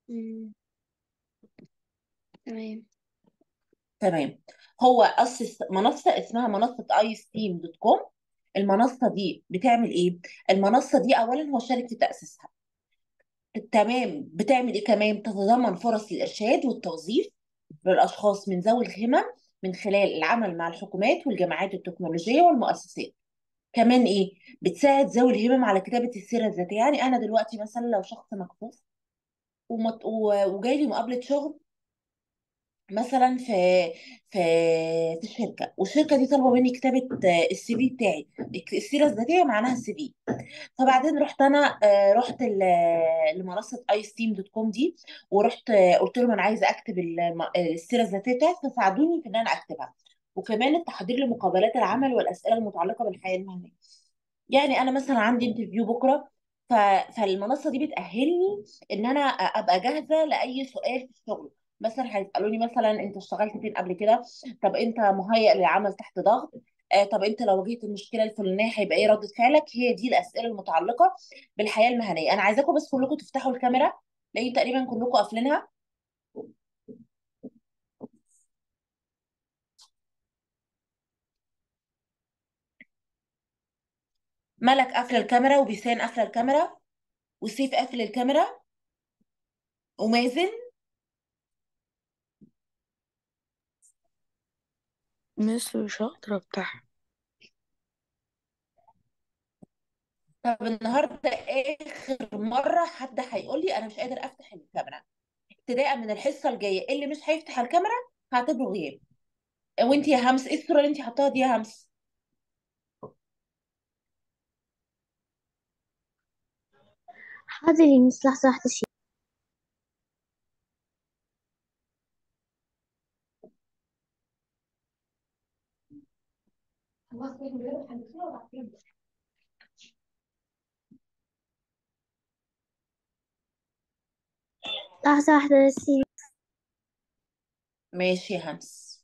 مم. تمام تمام هو أسس منصة اسمها منصة اي ستيم دوت كوم المنصة دي بتعمل ايه؟ المنصة دي اولا هو شارك في تأسيسها تمام بتعمل ايه كمان؟ تتضمن فرص الارشاد والتوظيف للاشخاص من ذوي الهمم من خلال العمل مع الحكومات والجماعات التكنولوجية والمؤسسات كمان ايه؟ بتساعد ذوي الهمم على كتابة السيرة الذاتية يعني انا دلوقتي مثلا لو شخص مكفوف ومت... و- وجاي لي مقابلة شغل مثلا في في في شركه والشركه دي طالبه مني كتابه السي في بتاعي السيره الذاتيه معناها السي في فبعدين رحت انا آه، رحت ل- لمنصه اي ستيم دوت كوم دي ورحت آه، قلت لهم انا عايزه اكتب الم- السيره الذاتيه بتاعتي فساعدوني في ان انا اكتبها وكمان التحضير لمقابلات العمل والاسئله المتعلقه بالحياه المهنيه يعني انا مثلا عندي انترفيو بكره ف... فالمنصه دي بتاهلني ان انا ابقى جاهزه لاي سؤال في الشغل مثلا هيسالوني مثلا انت اشتغلت فين قبل كده طب انت مهيئ للعمل تحت ضغط آه طب انت لو واجهت المشكله الفلانيه هيبقى ايه رده فعلك هي دي الاسئله المتعلقه بالحياه المهنيه انا عايزاكم بس كلكم تفتحوا الكاميرا لان تقريبا كلكم قافلينها ملك قافله الكاميرا وبيسان قافله الكاميرا وسيف قافل الكاميرا ومازن مس مش هقدر افتحها طب النهارده اخر مره حد هيقول لي انا مش قادر افتح الكاميرا ابتداء من الحصه الجايه اللي مش هيفتح الكاميرا هعتبره غياب وانت يا همس ايه الصوره اللي انت حطاها دي يا همس حاضر يا مس لحظة واحدة شيء لحظة واحدة بس ماشي يا همس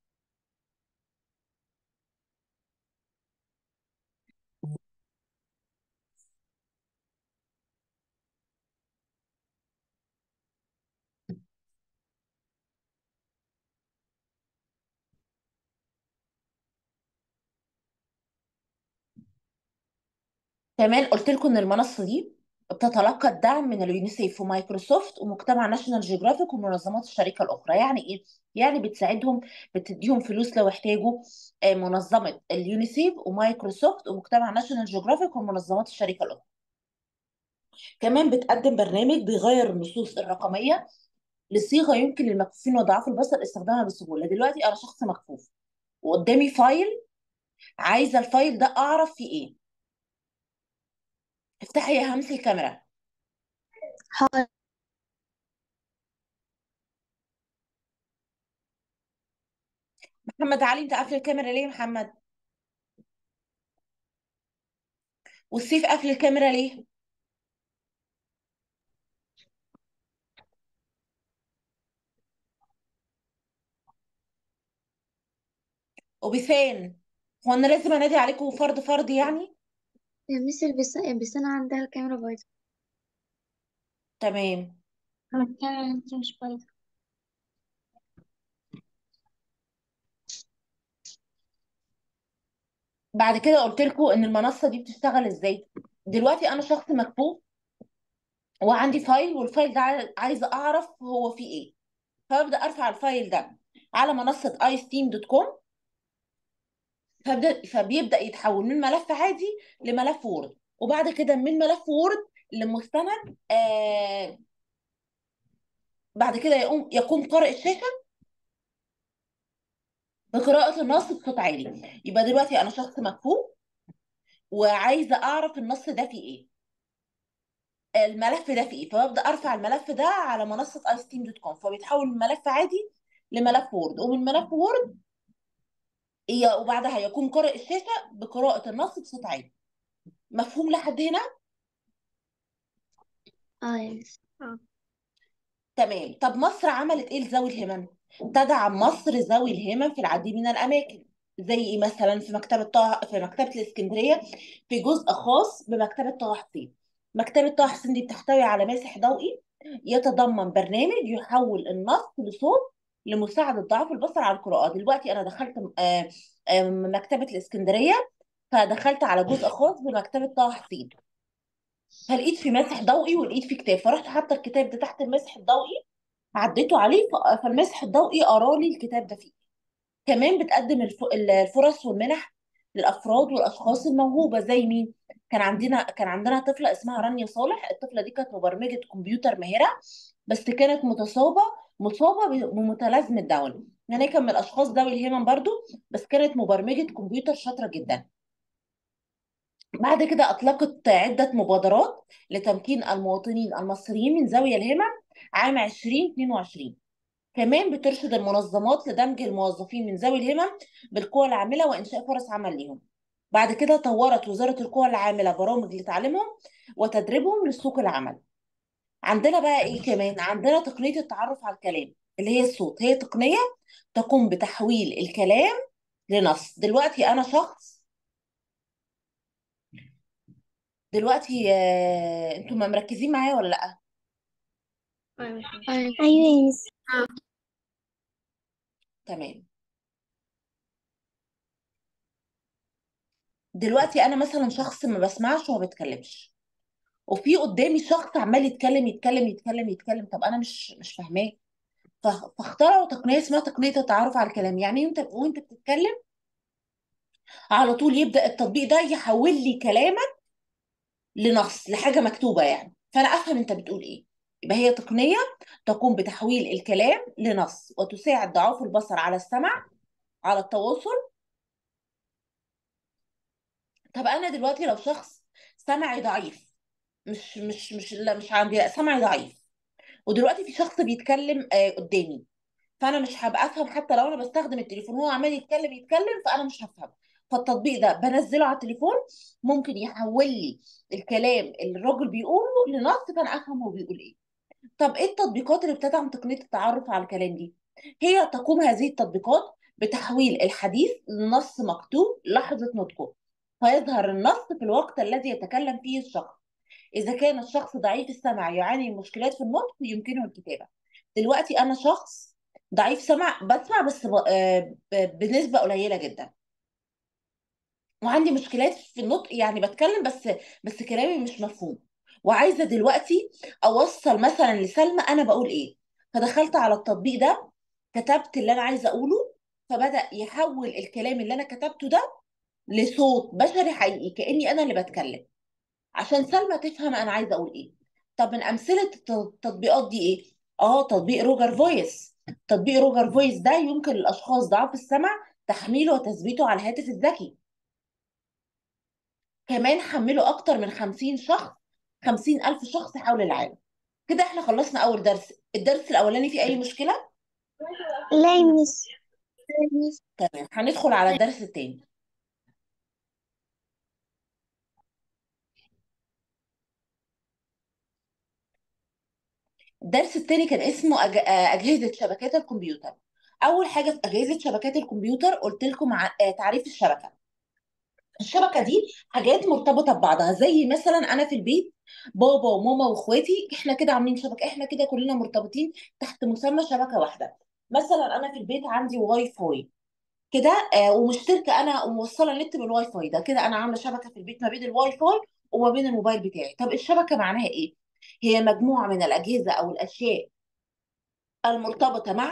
كمان قلت لكم ان المنصه دي بتتلقى الدعم من اليونيسيف ومايكروسوفت ومجتمع ناشونال جيوغرافيك ومنظمات الشركه الاخرى يعني ايه يعني بتساعدهم بتديهم فلوس لو احتاجوا آه، منظمه اليونيسيف ومايكروسوفت ومجتمع ناشونال جيوغرافيك ومنظمات الشركه الاخرى كمان بتقدم برنامج بيغير النصوص الرقميه لصيغه يمكن للمكفوفين وضعاف البصر استخدامها بسهوله دلوقتي انا شخص مكفوف وقدامي فايل عايزه الفايل ده اعرف فيه ايه افتحي يا همس الكاميرا حاضر محمد علي انت قافل الكاميرا ليه يا محمد والسيف قافل الكاميرا ليه وبيسان هو انا لازم انادي عليكم فرد فرد يعني يا مس بس بس أنا عندها الكاميرا بايظة تمام الكاميرا انت مش بايظة بعد كده قلت لكم ان المنصه دي بتشتغل ازاي دلوقتي انا شخص مكفوف وعندي فايل والفايل ده عاي- عايزه اعرف هو فيه ايه فببدا ارفع الفايل ده على منصه اي ستيم دوت كوم فبدأ فبيبدأ يتحول من ملف عادي لملف وورد وبعد كده من ملف وورد لمستند آه بعد كده يقوم يقوم قارئ الشاشة بقراءة النص بصوت عالي يبقى دلوقتي أنا شخص مكفوف وعايزة أعرف النص ده فيه إيه الملف ده فيه إيه فببدأ أرفع الملف ده على منصة اي ستيم دوت كوم فبيتحول من ملف عادي لملف وورد ومن ملف وورد هي وبعدها يقوم قارئ الشاشة بقراءة النص بصوت عالي مفهوم لحد هنا؟ اه يا مس اه تمام طب مصر عملت ايه لذوي الهمم تدعم مصر ذوي الهمم في العديد من الاماكن زي ايه مثلا في مكتبه طه في مكتبه الاسكندريه في جزء خاص بمكتبه طه حسين مكتبه طه حسين دي بتحتوي على ماسح ضوئي يتضمن برنامج يحول النص لصوت لمساعدة ضعاف البصر على القراءة دلوقتي أنا دخلت آه، آه، مكتبة الإسكندرية فدخلت على جزء خاص بمكتبة طه حسين فلقيت في مسح ضوئي ولقيت في كتاب فرحت حاطة الكتاب ده تحت المسح الضوئي عديته عليه ف- فالمسح الضوئي قرالي الكتاب ده فيه كمان بتقدم الف- الفرص والمنح للافراد والاشخاص الموهوبه زي مين كان عندنا كان عندنا طفله اسمها رانيا صالح الطفله دي كانت مبرمجه كمبيوتر ماهره بس كانت متصابه مصابه ب- بمتلازمه داون يعني هي كان من الاشخاص ذوي الهمم برضو بس كانت مبرمجه كمبيوتر شاطره جدا بعد كده أطلقت عدة مبادرات لتمكين المواطنين المصريين من ذوي الهمم عام 2022 كمان بترشد المنظمات لدمج الموظفين من ذوي الهمم بالقوى العاملة وإنشاء فرص عمل ليهم بعد كده طورت وزارة القوى العاملة برامج لتعليمهم وتدريبهم لسوق العمل عندنا بقى إيه كمان عندنا تقنية التعرف على الكلام اللي هي الصوت هي تقنية تقوم بتحويل الكلام لنص دلوقتي أنا شخص دلوقتي آه، انتوا ما مركزين معايا ولا لأ أيوة أيوة يا مس تمام دلوقتي انا مثلا شخص ما بسمعش وما بتكلمش وفي قدامي شخص عمال يتكلم يتكلم يتكلم يتكلم طب انا مش مش فاهماه ف- فاخترعوا تقنيه اسمها تقنيه التعرف على الكلام يعني انت وانت بتتكلم على طول يبدا التطبيق ده يحول لي كلامك لنص لحاجه مكتوبه يعني فانا افهم انت بتقول ايه يبقى هي تقنيه تقوم بتحويل الكلام لنص وتساعد ضعاف البصر على السمع على التواصل طب انا دلوقتي لو شخص سمعي ضعيف مش مش مش لا مش عندي لا سمعي ضعيف ودلوقتي في شخص بيتكلم آه، قدامي فانا مش هبقى افهم حتى لو انا بستخدم التليفون هو عمال يتكلم يتكلم فانا مش هفهم فالتطبيق ده بنزله على التليفون ممكن يحول لي الكلام اللي الراجل بيقوله لنص فانا افهم هو بيقول ايه طب ايه التطبيقات اللي بتدعم تقنية التعرف على الكلام دي هي تقوم هذه التطبيقات بتحويل الحديث لنص مكتوب لحظة نطقه فيظهر النص في الوقت الذي يتكلم فيه الشخص إذا كان الشخص ضعيف السمع يعاني من مشكلات في النطق يمكنه الكتابة دلوقتي أنا شخص ضعيف سمع بسمع بس ب... آه، ب... بنسبة قليلة جدا وعندي مشكلات في النطق يعني بتكلم بس بس كلامي مش مفهوم وعايزة دلوقتي أوصل مثلا لسلمى أنا بقول إيه فدخلت على التطبيق ده كتبت اللي أنا عايزة أقوله فبدأ يحول الكلام اللي أنا كتبته ده لصوت بشري حقيقي كأني أنا اللي بتكلم عشان سلمى تفهم انا عايزه اقول ايه طب من امثله الت- التطبيقات دي ايه اه تطبيق روجر فويس تطبيق روجر فويس ده يمكن للاشخاص ضعاف السمع تحميله وتثبيته على الهاتف الذكي كمان حمله اكتر من 50 شخص 50 الف شخص حول العالم كده احنا خلصنا اول درس الدرس الاولاني فيه اي مشكله لا يا مس تمام هندخل على الدرس التاني الدرس التاني كان اسمه أج... آه، أجهزة شبكات الكمبيوتر أول حاجة في أجهزة شبكات الكمبيوتر قلت لكم ع... آه، تعريف الشبكة الشبكة دي حاجات مرتبطة ببعضها زي مثلا أنا في البيت بابا وماما واخواتي احنا كده عاملين شبكة احنا كده كلنا مرتبطين تحت مسمى شبكة واحدة مثلا أنا في البيت عندي واي فاي كده آه ومشتركة أنا وموصلة نت بالواي فاي ده كده أنا عاملة شبكة في البيت ما بين الواي فاي وما بين الموبايل بتاعي طب الشبكة معناها إيه؟ هي مجموعة من الأجهزة أو الأشياء المرتبطة معا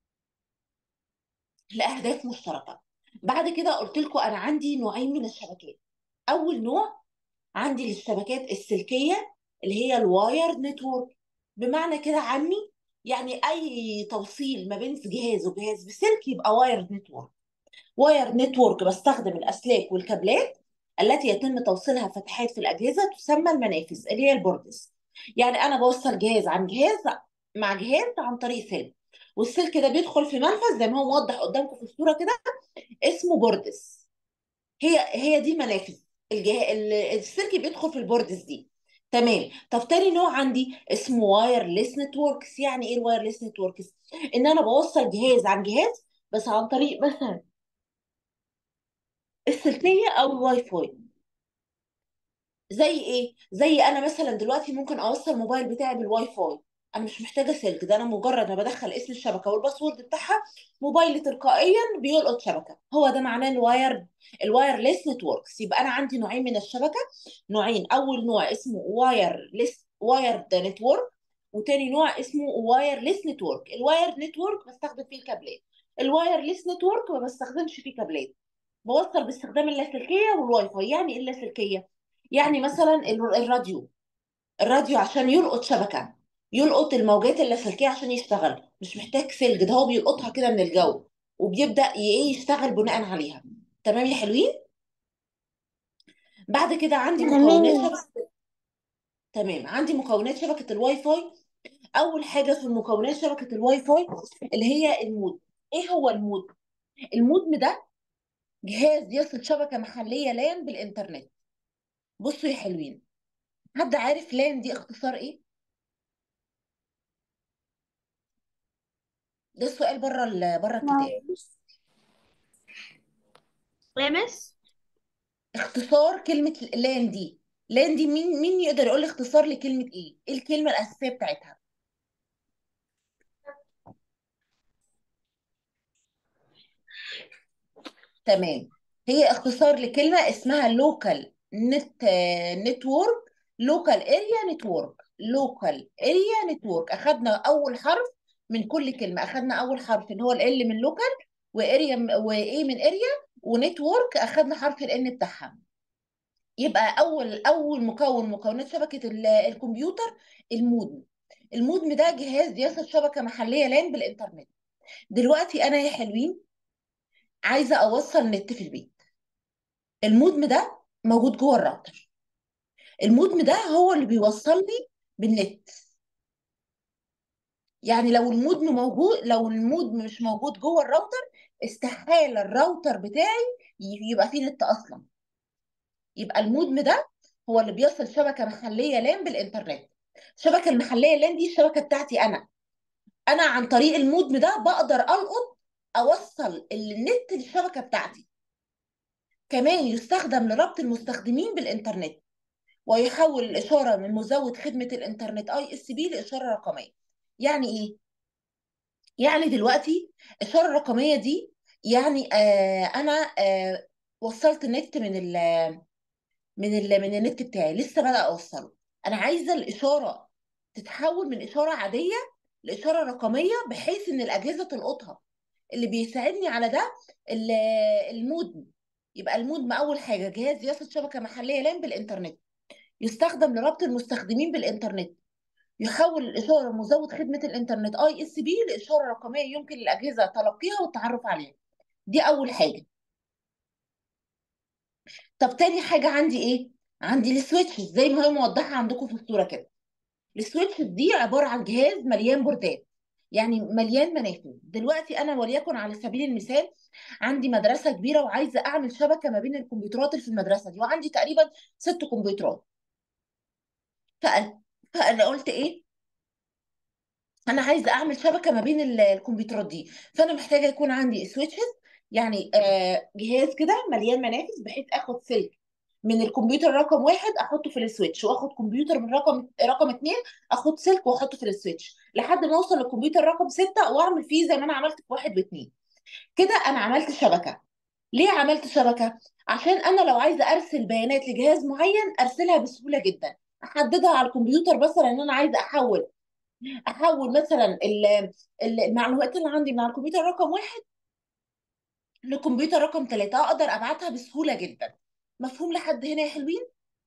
لأهداف مشتركة بعد كده قلت لكم أنا عندي نوعين من الشبكات أول نوع عندي للشبكات السلكية اللي هي الواير نتورك بمعنى كده عامي يعني أي توصيل ما بين جهاز وجهاز بسلك يبقى واير نتورك واير نتورك بستخدم الأسلاك والكابلات التي يتم توصيلها فتحات في الأجهزة تسمى المنافذ اللي هي البوردز يعني أنا بوصل جهاز عن جهاز مع جهاز عن طريق سلك والسلك ده بيدخل في منفذ زي ما هو موضح قدامكم في الصورة كده اسمه بوردز هي هي دي منافذ الجه... ال- السلك بيدخل في البوردز دي تمام طب تاني نوع عندي اسمه وايرلس نتوركس يعني ايه الوايرلس نتوركس ان انا بوصل جهاز عن جهاز بس عن طريق مثلا السلكيه او الواي فاي زي ايه زي انا مثلا دلوقتي ممكن اوصل الموبايل بتاعي بالواي فاي انا مش محتاجه سلك ده انا مجرد ما بدخل اسم الشبكه والباسورد بتاعها موبايلي تلقائيا بيلقط شبكه هو ده معناه الواير الوايرلس نتوركس يبقى انا عندي نوعين من الشبكه نوعين اول نوع اسمه وايرلس وايرد نتورك وتاني نوع اسمه وايرلس نتورك الواير نتورك بستخدم فيه الكابلات الوايرلس نتورك ما بستخدمش فيه كابلات بوصل باستخدام اللاسلكيه والواي فاي يعني ايه اللاسلكيه يعني مثلا ال- الراديو الراديو عشان يلقط شبكة يلقط الموجات اللاسلكية عشان يشتغل مش محتاج سلك ده هو بيلقطها كده من الجو وبيبدأ ي- ايه يشتغل بناء عليها تمام يا حلوين بعد كده عندي تمام مكونات يا مس شبكة تمام عندي مكونات شبكة الواي فاي أول حاجة في مكونات شبكة الواي فاي اللي هي المود ايه هو المود المودم ده جهاز يصل شبكة محلية لان بالإنترنت بصوا يا حلوين حد عارف لان دي اختصار ايه ده السؤال بره ال- بره الكتاب يا مس اختصار كلمة لان دي لان دي مين مين يقدر يقول لي اختصار لكلمة ايه؟ ايه الكلمة الأساسية بتاعتها؟ تمام هي اختصار لكلمة اسمها لوكال نت نتورك لوكال اريا نتورك لوكال اريا نتورك اخدنا اول حرف من كل كلمة اخدنا اول حرف اللي هو ال من لوكال واريا وايه من اريا ونتورك اخدنا حرف الان بتاعها يبقى اول اول مكون مكونات شبكه ال- الكمبيوتر المودم المودم ده جهاز يصل شبكه محليه لان بالانترنت دلوقتي انا يا حلوين عايزه اوصل نت في البيت المودم ده موجود جوه الراوتر المودم ده هو اللي بيوصل لي بالنت يعني لو المودم موجود لو المودم مش موجود جوه الراوتر استحاله الراوتر بتاعي ي- يبقى فيه نت اصلا يبقى المودم ده هو اللي بيوصل شبكه محليه لان بالانترنت الشبكه المحليه لان دي الشبكه بتاعتي انا انا عن طريق المودم ده بقدر القط اوصل النت للشبكه بتاعتي كمان يستخدم لربط المستخدمين بالانترنت ويحول الاشاره من مزود خدمه الانترنت اي اس بي لاشاره رقميه يعني ايه يعني دلوقتي الاشاره الرقميه دي يعني آه انا آه وصلت النت من ال من ال من النت بتاعي لسه بدأ اوصله انا عايزه الاشاره تتحول من اشاره عاديه لاشاره رقميه بحيث ان الاجهزه تلقطها اللي بيساعدني على ده ال- المودم يبقى المودم اول حاجه جهاز يصل شبكه محليه لان بالانترنت يستخدم لربط المستخدمين بالانترنت يحول الاشاره مزود خدمه الانترنت اي اس بي لاشاره رقميه يمكن للاجهزه تلقيها والتعرف عليها دي اول حاجه طب تاني حاجه عندي ايه عندي السويتش زي ما هي موضحه عندكم في الصوره كده السويتش دي عباره عن جهاز مليان بوردات يعني مليان منافذ دلوقتي انا وليكن على سبيل المثال عندي مدرسه كبيره وعايزه اعمل شبكه ما بين الكمبيوترات اللي في المدرسه دي وعندي تقريبا ست كمبيوترات فأنا فأنا قلت ايه انا عايزه اعمل شبكه ما بين ال- الكمبيوترات دي فانا محتاجه يكون عندي سويتشز يعني آه جهاز كده مليان منافذ بحيث اخد سلك من الكمبيوتر رقم واحد احطه في السويتش واخد كمبيوتر من رقم رقم اتنين اخد سلك واحطه في السويتش لحد ما اوصل للكمبيوتر رقم ستة واعمل فيه زي ما انا عملت في واحد واتنين كده انا عملت شبكه ليه عملت شبكه عشان انا لو عايزه ارسل بيانات لجهاز معين ارسلها بسهوله جدا احددها على الكمبيوتر مثلا ان انا عايزه احول احول مثلا ال- ال- المعلومات اللي عندي من على الكمبيوتر رقم واحد لكمبيوتر رقم ثلاثة اقدر ابعتها بسهوله جدا مفهوم لحد هنا يا حلوين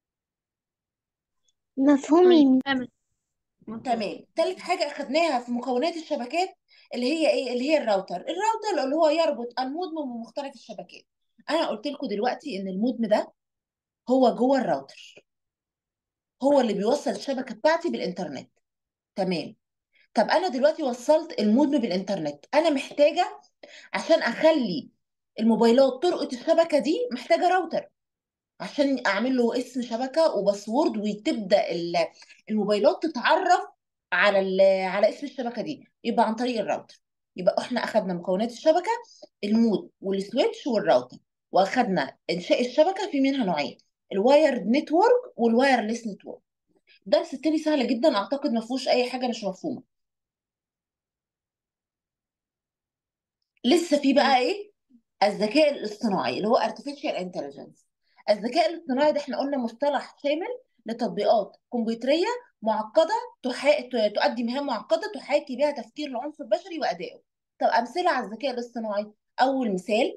مفهوم يا مس تمام مفهوم تمام تالت حاجة أخدناها في مكونات الشبكات اللي هي إيه؟ اللي هي الراوتر، الراوتر اللي هو يربط المودم بمختلف الشبكات. أنا قلت لكم دلوقتي إن المودم ده هو جوه الراوتر، هو اللي بيوصل الشبكة بتاعتي بالإنترنت. تمام. طب أنا دلوقتي وصلت المودم بالإنترنت، أنا محتاجة عشان أخلي الموبايلات تلقط الشبكة دي محتاجة راوتر. عشان اعمل له اسم شبكه وباسورد وتبدا ال- الموبايلات تتعرف على ال- على اسم الشبكه دي يبقى عن طريق الراوتر يبقى احنا اخذنا مكونات الشبكه المود والسويتش والراوتر واخذنا انشاء الشبكه في منها نوعين الوايرد نتورك والوايرلس نتورك الدرس التاني سهل جدا اعتقد ما فيهوش اي حاجه مش مفهومه لسه في بقى ايه الذكاء الاصطناعي اللي هو artificial intelligence الذكاء الاصطناعي ده احنا قلنا مصطلح شامل لتطبيقات كمبيوتريه معقده تحا... ت- تؤدي مهام معقده تحاكي بها تفكير العنصر البشري وادائه طب امثله على الذكاء الاصطناعي اول مثال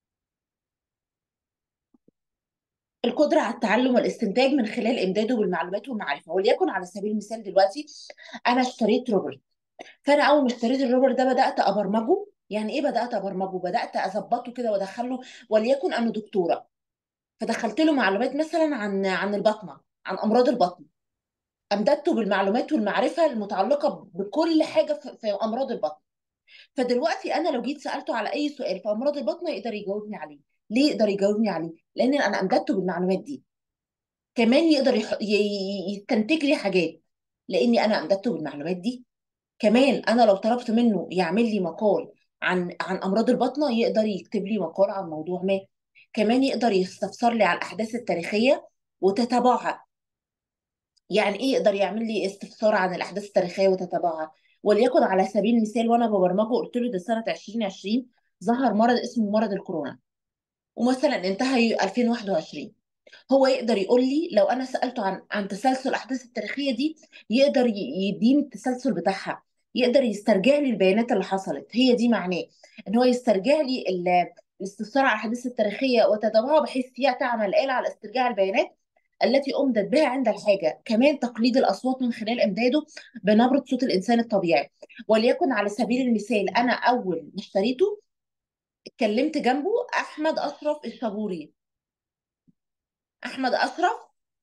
القدرة على التعلم والاستنتاج من خلال إمداده بالمعلومات والمعرفة وليكن على سبيل المثال دلوقتي أنا اشتريت روبوت فأنا أول ما اشتريت الروبوت ده بدأت أبرمجه يعني إيه بدأت أبرمجه؟ بدأت أظبطه كده وأدخله وليكن أنا دكتورة فدخلت له معلومات مثلا عن عن البطنة عن أمراض البطن أمددته بالمعلومات والمعرفة المتعلقة بكل حاجة في في أمراض البطن فدلوقتي انا لو جيت سالته على اي سؤال في امراض البطن يقدر يجاوبني عليه ليه يقدر يجاوبني عليه لان انا امددته بالمعلومات دي كمان يقدر يح... ي- ي- يستنتج لي حاجات لاني انا امددته بالمعلومات دي كمان انا لو طلبت منه يعمل لي مقال عن عن امراض البطنه يقدر يكتب لي مقال عن موضوع ما كمان يقدر يستفسر لي على الاحداث التاريخيه وتتابعها يعني ايه يقدر يعمل لي استفسار عن الاحداث التاريخيه وتتابعها وليكن على سبيل المثال وانا ببرمجه قلت له ده سنه 2020 ظهر مرض اسمه مرض الكورونا ومثلا انتهى 2021 هو يقدر يقول لي لو انا سالته عن عن تسلسل الاحداث التاريخيه دي يقدر ي- يديني التسلسل بتاعها يقدر يسترجع لي البيانات اللي حصلت هي دي معناه ان هو يسترجع لي ال- الاستفسار على الاحداث التاريخيه وتتابعها بحيث هي تعمل آلة على استرجاع البيانات التي أمدت بها عند الحاجة كمان تقليد الأصوات من خلال إمداده بنبرة صوت الإنسان الطبيعي وليكن على سبيل المثال أنا أول ما اشتريته اتكلمت جنبه أحمد أشرف الشابوري أحمد أشرف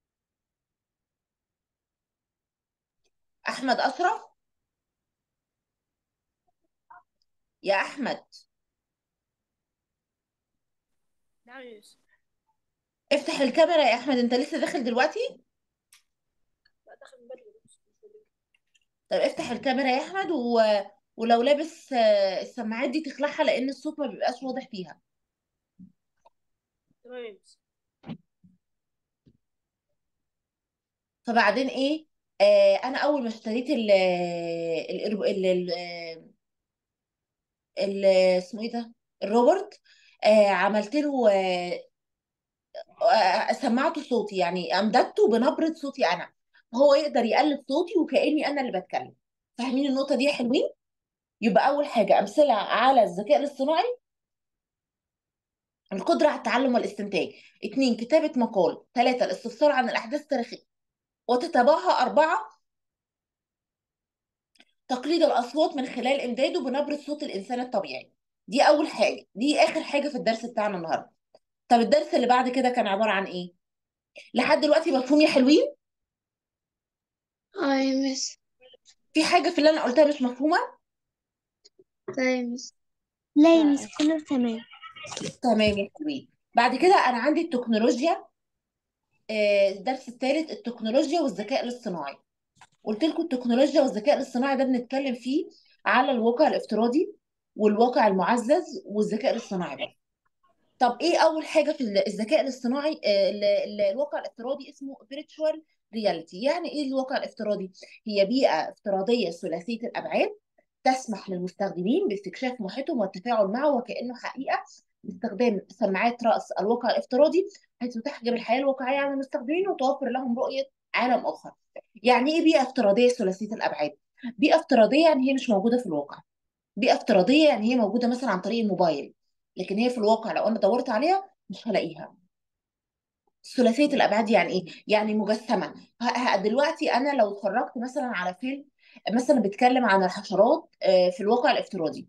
أحمد أشرف يا أحمد نعم يا يوسف افتح الكاميرا يا أحمد أنت لسه داخل دلوقتي لا داخل من بدري بس مش بدري. طب افتح الكاميرا يا أحمد و... ولو لابس آه، السماعات دي تخلعها لأن الصوت ما بيبقاش واضح فيها تمام يا يوسف فبعدين ايه آه انا اول ما اشتريت ال ال ال ال ال- اسمه ايه ده الروبوت آه عملت له آه آه، سمعته صوتي يعني امددته بنبرة صوتي انا هو يقدر يقلد صوتي وكأني انا اللي بتكلم فاهمين النقطة دي يا حلوين يبقى اول حاجة امثلة على الذكاء الاصطناعي القدرة على التعلم والاستنتاج اتنين كتابة مقال ثلاثة الاستفسار عن الأحداث التاريخية وتتابعها أربعة تقليد الأصوات من خلال إمداده بنبرة صوت الإنسان الطبيعي دي أول حاجة دي آخر حاجة في الدرس بتاعنا النهاردة طب الدرس اللي بعد كده كان عبارة عن إيه؟ لحد دلوقتي مفهوم يا حلوين؟ اه يا مس في حاجة في اللي أنا قلتها مش مفهومة؟ طيب مس لا يا لا مس كله تمام تمام يا حلوين بعد كده أنا عندي التكنولوجيا آه، الدرس الثالث التكنولوجيا والذكاء الاصطناعي قلت لكم التكنولوجيا والذكاء الاصطناعي ده بنتكلم فيه على الواقع الافتراضي والواقع المعزز والذكاء الاصطناعي بقى طب ايه اول حاجه في ال- الذكاء الاصطناعي آه، ال- ال- الواقع الافتراضي اسمه فيرتشوال رياليتي يعني ايه الواقع الافتراضي هي بيئه افتراضيه ثلاثيه الابعاد تسمح للمستخدمين باستكشاف محيطهم والتفاعل معه وكانه حقيقه باستخدام سماعات راس الواقع الافتراضي حيث تحجب الحياه الواقعيه عن المستخدمين وتوفر لهم رؤيه عالم اخر يعني ايه بيئه افتراضيه ثلاثيه الابعاد بيئه افتراضيه يعني هي مش موجوده في الواقع بيئة افتراضية يعني هي موجودة مثلا عن طريق الموبايل لكن هي في الواقع لو أنا دورت عليها مش هلاقيها ثلاثية الأبعاد يعني إيه؟ يعني مجسمة ه- ه- دلوقتي أنا لو اتفرجت مثلا على فيلم مثلا بيتكلم عن الحشرات آه، في الواقع الافتراضي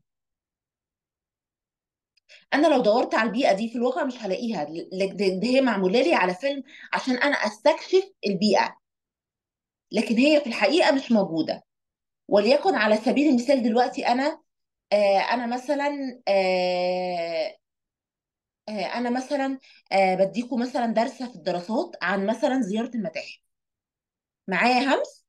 أنا لو دورت على البيئة دي في الواقع مش هلاقيها ل- ده ده هي معمولة لي على فيلم عشان أنا أستكشف البيئة لكن هي في الحقيقة مش موجودة وليكن على سبيل المثال دلوقتي أنا آه، أنا مثلا آه، آه، انا مثلا آه، بديكوا مثلا درس في الدراسات عن مثلا زيارة المتاحف معايا يا همس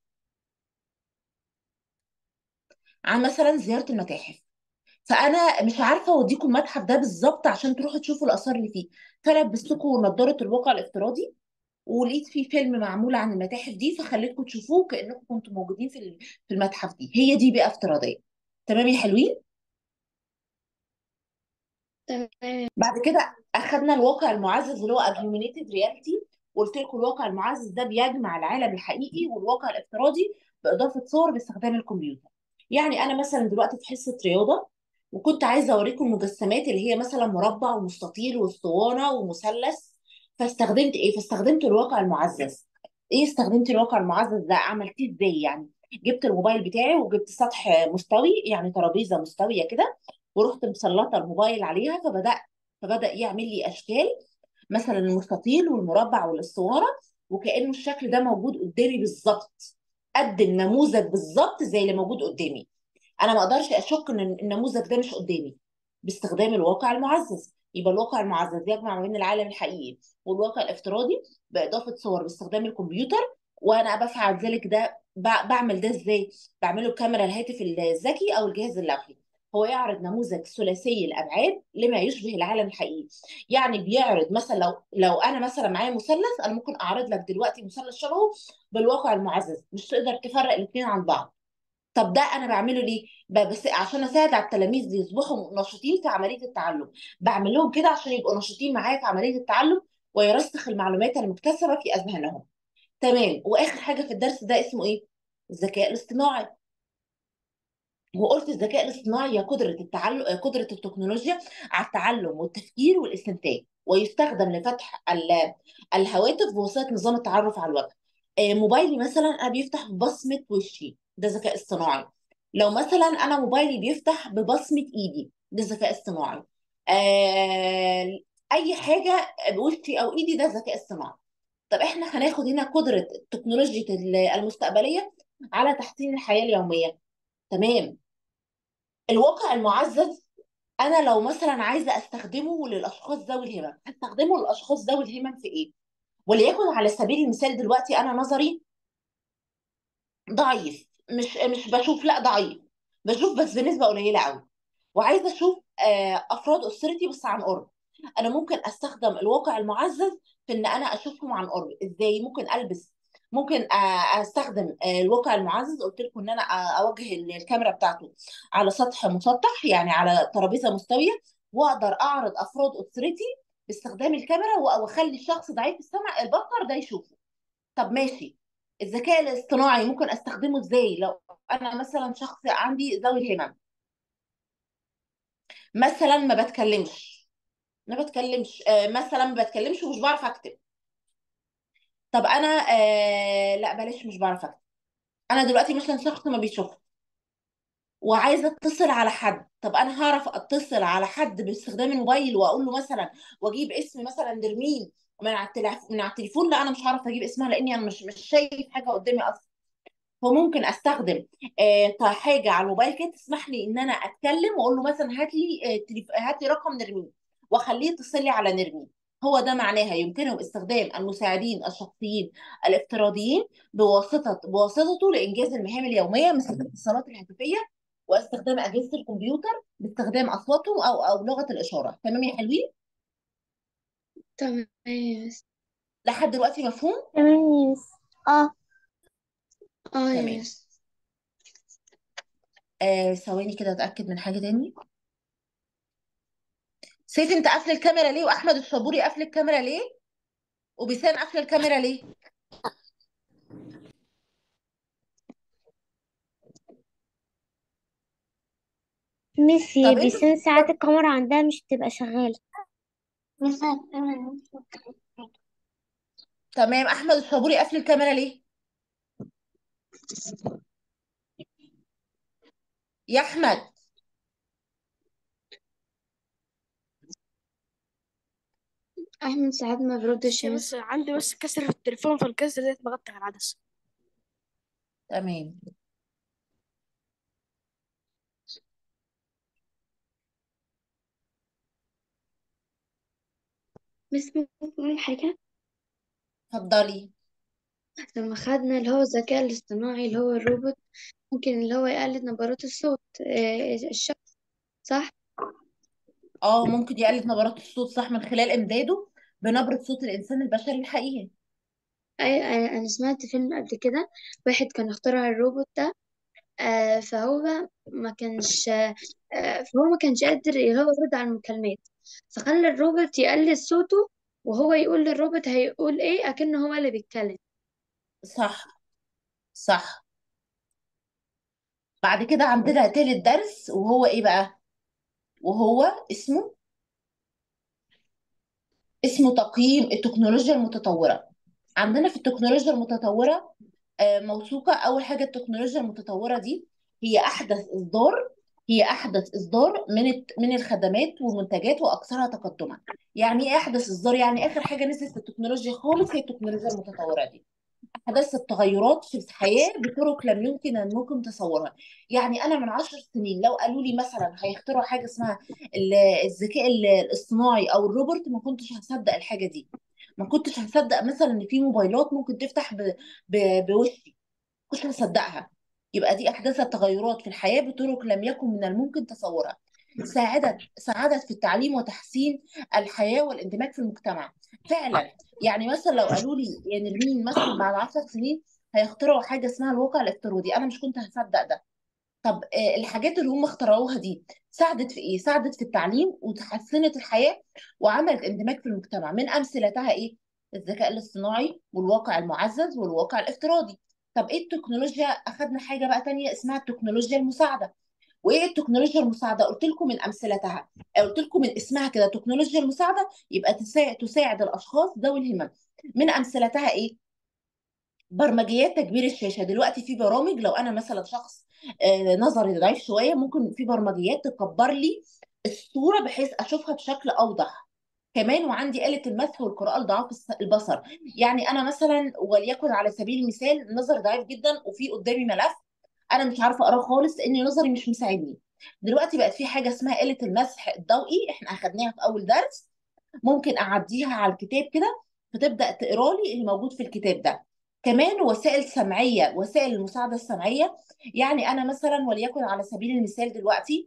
عن مثلا زيارة المتاحف فانا مش عارفه اوديكم المتحف ده بالظبط عشان تروحوا تشوفوا الاثار اللي فيه فلبستكوا نظاره الواقع الافتراضي ولقيت فيه فيلم معمول عن المتاحف دي فخليتكم تشوفوه كأنكم كنتوا موجودين في ال- في المتحف دي هي دي بيئة افتراضية تمام يا حلوين تمام بعد كده اخدنا الواقع المعزز اللي هو augmented reality وقلت لكم الواقع المعزز ده بيجمع العالم الحقيقي والواقع الافتراضي باضافه صور باستخدام الكمبيوتر يعني انا مثلا دلوقتي في حصه رياضه وكنت عايزه اوريكم المجسمات اللي هي مثلا مربع ومستطيل واسطوانه ومثلث فاستخدمت ايه فاستخدمت الواقع المعزز ايه استخدمت الواقع المعزز ده عملتيه ازاي يعني جبت الموبايل بتاعي وجبت سطح مستوي يعني ترابيزه مستويه كده ورحت مسلطه الموبايل عليها فبدات فبدا يعمل لي اشكال مثلا المستطيل والمربع والاسطوانه وكانه الشكل ده موجود قدامي بالظبط قد النموذج بالظبط زي اللي موجود قدامي انا ما اقدرش اشك ان النموذج ده مش قدامي باستخدام الواقع المعزز يبقى الواقع المعزز يجمع ما بين العالم الحقيقي والواقع الافتراضي باضافه صور باستخدام الكمبيوتر وانا بفعل ذلك ده ب- بعمل ده ازاي بعمله بكاميرا الهاتف الذكي او الجهاز اللوحي هو يعرض نموذج ثلاثي الابعاد لما يشبه العالم الحقيقي يعني بيعرض مثلا لو لو انا مثلا معايا مثلث انا ممكن اعرض لك دلوقتي مثلث شبهه بالواقع المعزز مش تقدر تفرق الاثنين عن بعض طب ده انا بعمله ليه ب- بس عشان اساعد على التلاميذ يصبحوا نشيطين في عمليه التعلم بعمل لهم كده عشان يبقوا نشيطين معايا في عمليه التعلم ويرسخ المعلومات المكتسبه في اذهانهم تمام واخر حاجه في الدرس ده اسمه ايه الذكاء الاصطناعي وقلت الذكاء الاصطناعي هي قدرة التعلم قدرة التكنولوجيا على التعلم والتفكير والاستنتاج ويستخدم لفتح ال- الهواتف بواسطة نظام التعرف على الوجه آه، موبايلي مثلا انا بيفتح ببصمة وشي ده ذكاء اصطناعي لو مثلا انا موبايلي بيفتح ببصمة ايدي ده ذكاء اصطناعي آه، اي حاجة بوشي او ايدي ده ذكاء اصطناعي طب احنا هناخد هنا قدرة تكنولوجيا المستقبلية على تحسين الحياة اليومية تمام الواقع المعزز انا لو مثلا عايزه استخدمه للاشخاص ذوي الهمم هستخدمه للاشخاص ذوي الهمم في ايه وليكن على سبيل المثال دلوقتي انا نظري ضعيف مش مش بشوف لا ضعيف بشوف بس بنسبه قليله قوي وعايزه اشوف آه، افراد اسرتي بس عن قرب انا ممكن استخدم الواقع المعزز في ان انا اشوفهم عن قرب ازاي ممكن البس ممكن آه، استخدم آه، الواقع المعزز قلت لكم ان انا آه، اوجه الكاميرا بتاعته على سطح مسطح يعني على ترابيزه مستويه واقدر اعرض افراد اسرتي باستخدام الكاميرا و- واخلي الشخص ضعيف السمع البصر ده يشوفه طب ماشي الذكاء الاصطناعي ممكن استخدمه ازاي لو انا مثلا شخص عندي ذوي الهمم مثلا ما بتكلمش ما بتكلمش آه مثلا ما بتكلمش ومش بعرف اكتب طب انا آه لا بلاش مش بعرف اكتب انا دلوقتي مثلا شخص ما بيشوفش وعايزه اتصل على حد طب انا هعرف اتصل على حد باستخدام الموبايل واقول له مثلا واجيب اسم مثلا نرمين من على التليفون من على التليفون لا انا مش هعرف اجيب اسمها لاني انا مش مش شايف حاجه قدامي اصلا فممكن استخدم آه طيب حاجه على الموبايل كده تسمح لي ان انا اتكلم واقول له مثلا هات لي آه تليف... هات لي رقم نرمين واخليه يتصل لي على نرمين هو ده معناها يمكنهم استخدام المساعدين الشخصيين الافتراضيين بواسطه بواسطته لانجاز المهام اليوميه مثل الاتصالات الهاتفيه واستخدام اجهزه الكمبيوتر باستخدام اصواتهم او او لغه الاشاره تمام يا حلوين تمام يا مس لحد دلوقتي مفهوم تمام يا مس اه اه يا تمام مس آه ثواني كده اتاكد من حاجه تاني سيف انت قافل الكاميرا ليه واحمد الصبوري قافل الكاميرا ليه وبيسان قافل الكاميرا ليه ميسي طب انتوا بيسن ساعات الكاميرا عندها مش بتبقى شغالة تمام احمد الصبوري قافل الكاميرا ليه يا احمد أحمد ساعات ما بيردش بس يا بس مس عندي بس كسر في التليفون فالكسر ده اتمغطى على العدسة تمام بس ممكن أقول حاجة اتفضلي لما خدنا اللي هو الذكاء الاصطناعي اللي هو الروبوت ممكن اللي هو يقلد نبرات الصوت آه، الشخص صح اه ممكن يقلد نبرات الصوت صح من خلال امداده بنبرة صوت الانسان البشري الحقيقي أي أنا أنا سمعت فيلم قبل كده واحد كان اخترع الروبوت ده آه فهو ما كانش آه فهو ما كانش قادر هو يرد على المكالمات فخلى الروبوت يقلد صوته وهو يقول للروبوت هيقول ايه أكنه هو اللي بيتكلم صح صح بعد كده عندنا تالت درس وهو ايه بقى وهو اسمه اسمه تقييم التكنولوجيا المتطورة عندنا في التكنولوجيا المتطورة آه، موثوقة أول حاجة التكنولوجيا المتطورة دي هي أحدث إصدار هي أحدث إصدار من الت- من الخدمات والمنتجات وأكثرها تقدما يعني إيه أحدث إصدار يعني آخر حاجة نزلت في التكنولوجيا خالص هي التكنولوجيا المتطورة دي أحدث التغيرات في الحياة بطرق لم يمكن أن ممكن تصورها يعني أنا من عشر سنين لو قالوا لي مثلا هيخترعوا حاجة اسمها ال- الذكاء ال- الاصطناعي أو الروبوت ما كنتش هصدق الحاجة دي ما كنتش هصدق مثلا إن في موبايلات ممكن تفتح ب... ب... بوشي كنتش هصدقها يبقى دي أحدث التغيرات في الحياة بطرق لم يكن من الممكن تصورها ساعدت ساعدت في التعليم وتحسين الحياة والاندماج في المجتمع فعلا يعني مثلا لو قالوا لي يعني مين مثلا بعد 10 سنين هيخترعوا حاجة اسمها الواقع الافتراضي أنا مش كنت هصدق ده طب آه، الحاجات اللي هم اخترعوها دي ساعدت في ايه؟ ساعدت في التعليم وتحسنت الحياة وعملت اندماج في المجتمع من امثلتها ايه؟ الذكاء الاصطناعي والواقع المعزز والواقع الافتراضي طب ايه التكنولوجيا اخدنا حاجة بقى تانية اسمها التكنولوجيا المساعدة وايه التكنولوجيا المساعدة قلت لكم من امثلتها قلت لكم من اسمها كده تكنولوجيا المساعدة يبقى تساعد تساعد الاشخاص ذوي الهمم من امثلتها ايه؟ برمجيات تكبير الشاشه دلوقتي في برامج لو انا مثلا شخص آه، نظري ضعيف شويه ممكن في برمجيات تكبر لي الصوره بحيث اشوفها بشكل اوضح كمان وعندي آلة المسح والقراءة لضعاف الس- البصر يعني أنا مثلا وليكن على سبيل المثال نظري ضعيف جدا وفي قدامي ملف أنا مش عارفة أقراه خالص لأن نظري مش مساعدني دلوقتي بقت في حاجة اسمها آلة المسح الضوئي إحنا أخدناها في أول درس ممكن اعديها على الكتاب كده فتبدا تقرا لي اللي موجود في الكتاب ده كمان وسائل سمعيه وسائل المساعده السمعيه يعني انا مثلا وليكن على سبيل المثال دلوقتي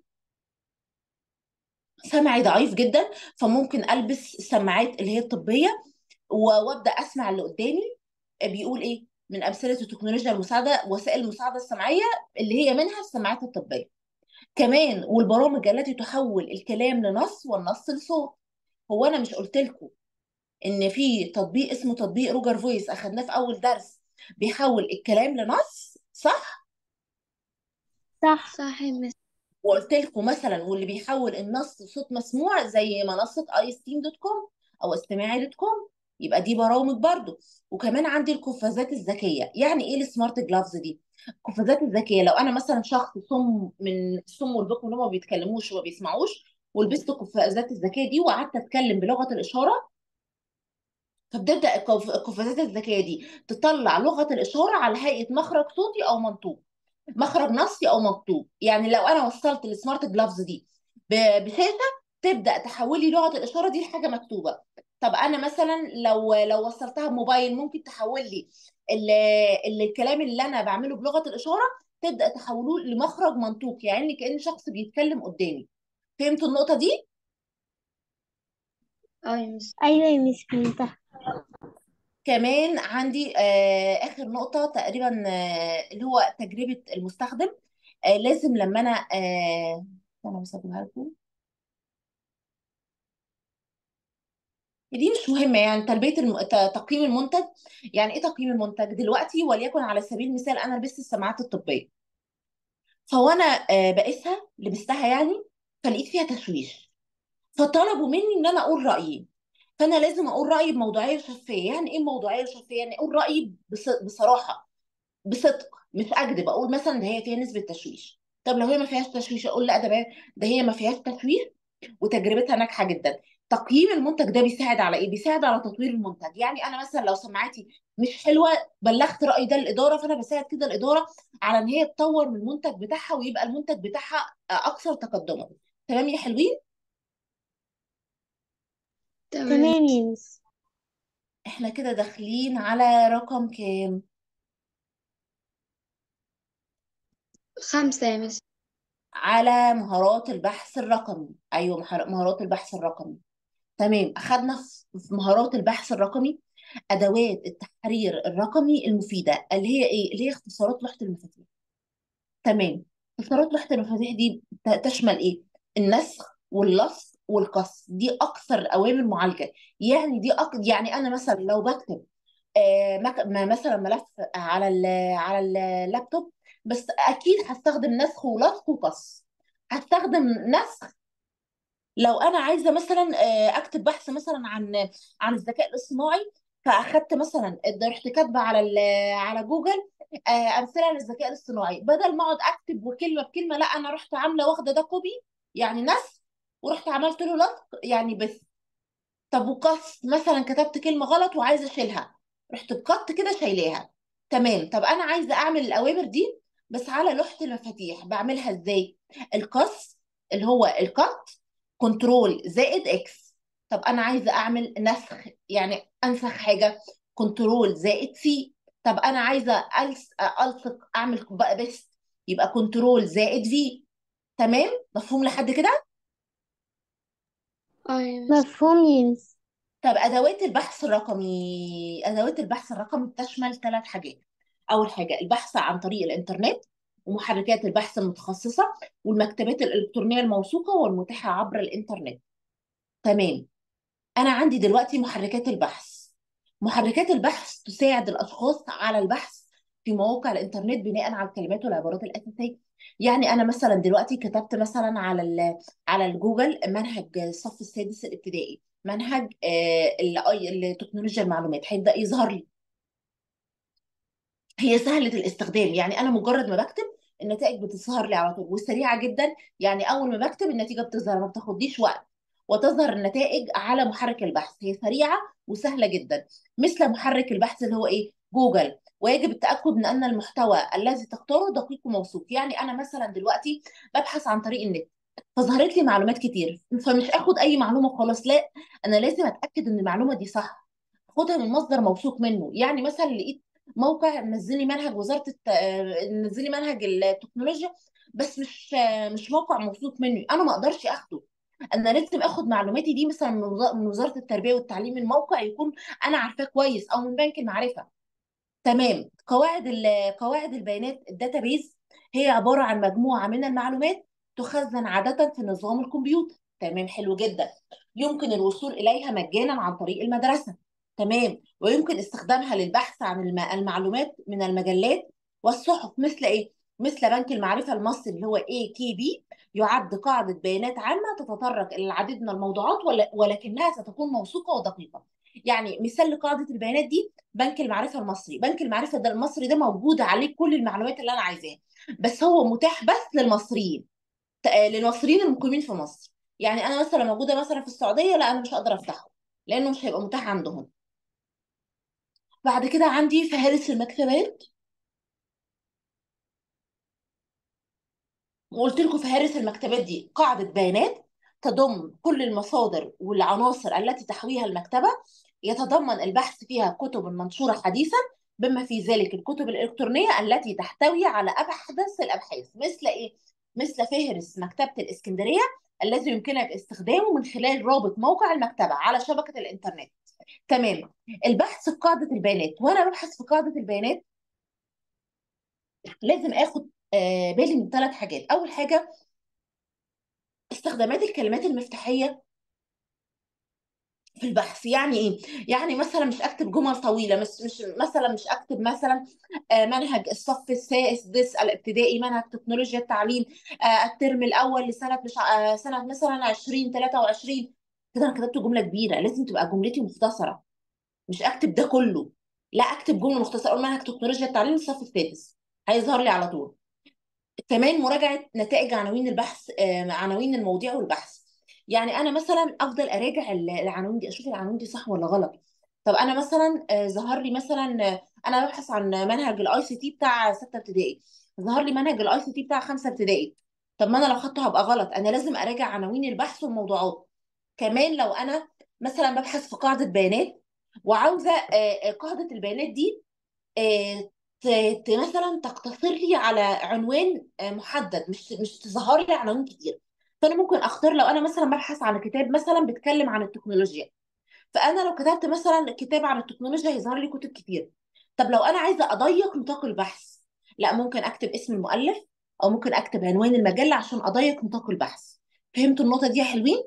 سمعي ضعيف جدا فممكن البس السماعات اللي هي الطبيه و- وابدا اسمع اللي قدامي بيقول ايه من امثله التكنولوجيا المساعده وسائل المساعده السمعيه اللي هي منها السماعات الطبيه كمان والبرامج التي تحول الكلام لنص والنص لصوت هو انا مش قلت لكم ان في تطبيق اسمه تطبيق روجر فويس اخدناه في اول درس بيحول الكلام لنص صح صح صح يا مس وقلت لكم مثلا واللي بيحول النص لصوت مسموع زي منصه اي ستيم دوت كوم او استماعي دوت كوم يبقى دي برامج برضو وكمان عندي القفازات الذكيه يعني ايه السمارت جلافز دي القفازات الذكيه لو انا مثلا شخص صم من الصم والبكم اللي هم ما بيتكلموش وما بيسمعوش ولبست القفازات الذكيه دي وقعدت اتكلم بلغه الاشاره فبتبدا القف- القفازات الذكيه دي تطلع لغه الاشاره على هيئه مخرج صوتي او منطوق مخرج نصي او مكتوب يعني لو انا وصلت السمارت جلافز دي ب- بشاشه تبدا تحول لي لغه الاشاره دي لحاجه مكتوبه طب انا مثلا لو لو وصلتها بموبايل ممكن تحول لي ال- ال- الكلام اللي انا بعمله بلغه الاشاره تبدا تحوله لمخرج منطوق يعني كأن شخص بيتكلم قدامي فهمتوا النقطه دي اه يا مس ايوه يا مس فهمتها كمان عندي آه آخر نقطة تقريبا آه اللي هو تجربة المستخدم آه لازم لما أنا آه أنا بسيبها لكم دي مش مهمة يعني تلبية الم... ت- تقييم المنتج يعني إيه تقييم المنتج دلوقتي وليكن على سبيل المثال أنا لبست السماعات الطبية فوأنا آه بقيسها لبستها يعني فلقيت فيها تشويش فطلبوا مني إن أنا أقول رأيي فأنا لازم أقول رأيي بموضوعية وشفافية يعني إيه موضوعية وشفافية يعني أقول رأيي بص... بصراحة بصدق مش اكذب اقول مثلا ده هي فيها نسبه تشويش طب لو هي ما فيهاش تشويش اقول لا ده بقى- ده هي ما فيهاش تشويش وتجربتها ناجحه جدا تقييم المنتج ده بيساعد على ايه بيساعد على تطوير المنتج يعني انا مثلا لو سمعتي مش حلوه بلغت رايي ده للاداره فانا بساعد كده الاداره على ان هي تطور من المنتج بتاعها ويبقى المنتج بتاعها اكثر تقدما تمام يا حلوين تمام تمام يا مس احنا كده داخلين على رقم كام خمسة يا مس على مهارات البحث الرقمي ايوه مهار- مهارات البحث الرقمي تمام اخدنا في في مهارات البحث الرقمي ادوات التحرير الرقمي المفيده اللي هي ايه اللي هي اختصارات لوحه المفاتيح تمام اختصارات لوحه المفاتيح دي ت- تشمل ايه النسخ واللصق والقص دي اكثر اوامر معالجه يعني دي أك... يعني انا مثلا لو بكتب آه مك... م- مثلا ملف على ال... على اللابتوب بس اكيد هستخدم نسخ ولصق وقص هستخدم نسخ لو انا عايزه مثلا آه، اكتب بحث مثلا عن عن الذكاء الاصطناعي فاخدت مثلا رحت كاتبه على ال- على جوجل آه، امثله للذكاء الاصطناعي بدل ما اقعد اكتب وكلمه بكلمه لا انا رحت عامله واخده ده كوبي يعني نسخ ورحت عملت له لصق يعني بس طب وقص مثلا كتبت كلمه غلط وعايزه اشيلها رحت بقط كده شايلاها تمام طب انا عايزه اعمل الاوامر دي بس على لوحه المفاتيح بعملها ازاي القص اللي هو القط كنترول زائد اكس طب انا عايزه اعمل نسخ يعني انسخ حاجه كنترول زائد سي طب انا عايزه ألس... الصق اعمل بقى بس يبقى كنترول زائد في تمام مفهوم لحد كده اه يا مس مفهوم يا مس طب ادوات البحث الرقمي ادوات البحث الرقمي بتشمل ثلاث حاجات اول حاجه البحث عن طريق الانترنت ومحركات البحث المتخصصه والمكتبات الالكترونيه الموثوقه والمتاحه عبر الانترنت تمام انا عندي دلوقتي محركات البحث محركات البحث تساعد الاشخاص على البحث في مواقع الانترنت بناء على الكلمات والعبارات الاساسيه يعني انا مثلا دلوقتي كتبت مثلا على ال على الجوجل منهج الصف السادس الابتدائي منهج آه، ال- ال- تكنولوجيا المعلومات هيبدا يظهر لي هي سهلة الاستخدام يعني أنا مجرد ما بكتب النتائج بتظهر لي على طول وسريعة جدا يعني أول ما بكتب النتيجة بتظهر ما بتاخديش وقت وتظهر النتائج على محرك البحث هي سريعة وسهلة جدا مثل محرك البحث اللي هو إيه جوجل ويجب التأكد من أن المحتوى الذي تختاره دقيق وموثوق يعني أنا مثلا دلوقتي ببحث عن طريق النت فظهرت لي معلومات كتير فمش اخد اي معلومه وخلاص لا انا لازم اتاكد ان المعلومه دي صح خدها من مصدر موثوق منه يعني مثلا لقيت موقع منزل لي منهج وزاره الت... آه، منزل لي منهج التكنولوجيا بس مش آه، مش موقع موثوق منه انا ما اقدرش اخده انا لازم اخد معلوماتي دي مثلا من وز- من وزاره التربيه والتعليم من موقع يكون انا عارفاه كويس او من بنك المعرفه تمام قواعد ال- قواعد البيانات الداتابيز هي عبارة عن مجموعة من المعلومات تخزن عادة في نظام الكمبيوتر تمام حلو جدا يمكن الوصول إليها مجانا عن طريق المدرسة تمام ويمكن استخدامها للبحث عن الم- المعلومات من المجلات والصحف مثل إيه؟ مثل بنك المعرفة المصري اللي هو AKB يعد قاعدة بيانات عامة تتطرق إلى العديد من الموضوعات ول- ولكنها ستكون موثوقة ودقيقة يعني مثال لقاعدة البيانات دي بنك المعرفة المصري بنك المعرفة ده المصري ده موجود عليه كل المعلومات اللي أنا عايزاها بس هو متاح بس للمصريين ت- آه، للمصريين المقيمين في مصر يعني أنا مثلا موجودة مثلا في السعودية لا أنا مش هقدر أفتحه لأنه مش هيبقى متاح عندهم بعد كده عندي فهارس المكتبات وقلت لكم فهارس المكتبات دي قاعدة بيانات تضم كل المصادر والعناصر التي تحويها المكتبة يتضمن البحث فيها كتب منشورة حديثا بما في ذلك الكتب الإلكترونية التي تحتوي على أحدث الأبحاث مثل إيه؟ مثل فهرس مكتبة الإسكندرية الذي يمكنك استخدامه من خلال رابط موقع المكتبة على شبكة الإنترنت تمام البحث في قاعدة البيانات وأنا ببحث في قاعدة البيانات لازم آخد آه، بالي من ثلاث حاجات أول حاجة استخدامات الكلمات المفتاحية في البحث يعني ايه يعني مثلا مش اكتب جمل طويله مش مش مثلا مش اكتب مثلا آه، منهج الصف السادس الابتدائي منهج تكنولوجيا التعليم آه، الترم الاول لسنه مش ع- آه، سنه مثلا 2023 كده انا كتبت جمله كبيره لازم تبقى جملتي مختصره مش اكتب ده كله لا اكتب جمله مختصره اقول منهج تكنولوجيا التعليم الصف السادس هيظهر لي على طول كمان مراجعة نتائج عناوين البحث آه، عناوين المواضيع والبحث يعني أنا مثلا أفضل أراجع ال- العناوين دي أشوف العناوين دي صح ولا غلط طب أنا مثلا آه، ظهر لي مثلا آه، أنا ببحث عن منهج الأي سي تي بتاع ستة ابتدائي ظهر لي منهج الأي سي تي بتاع خمسة ابتدائي طب ما أنا لو خدته هبقى غلط أنا لازم أراجع عناوين البحث والموضوعات كمان لو أنا مثلا ببحث في قاعدة بيانات وعاوزة آه، آه، قاعدة البيانات دي آه، ت- ت- مثلا تقتصر لي على عنوان آه، محدد مش مش تظهر لي عناوين كتير فانا ممكن اختار لو انا مثلا ببحث عن كتاب مثلا بيتكلم عن التكنولوجيا فانا لو كتبت مثلا كتاب عن التكنولوجيا هيظهر لي كتب كتير طب لو انا عايزه اضيق نطاق البحث لا ممكن اكتب اسم المؤلف او ممكن اكتب عنوان المجله عشان اضيق نطاق البحث فهمتوا النقطه دي يا حلوين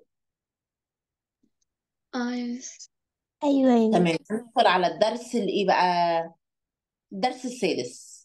اه يس أيوة يا مس تمام ندخل على الدرس اللي ايه بقى الدرس السادس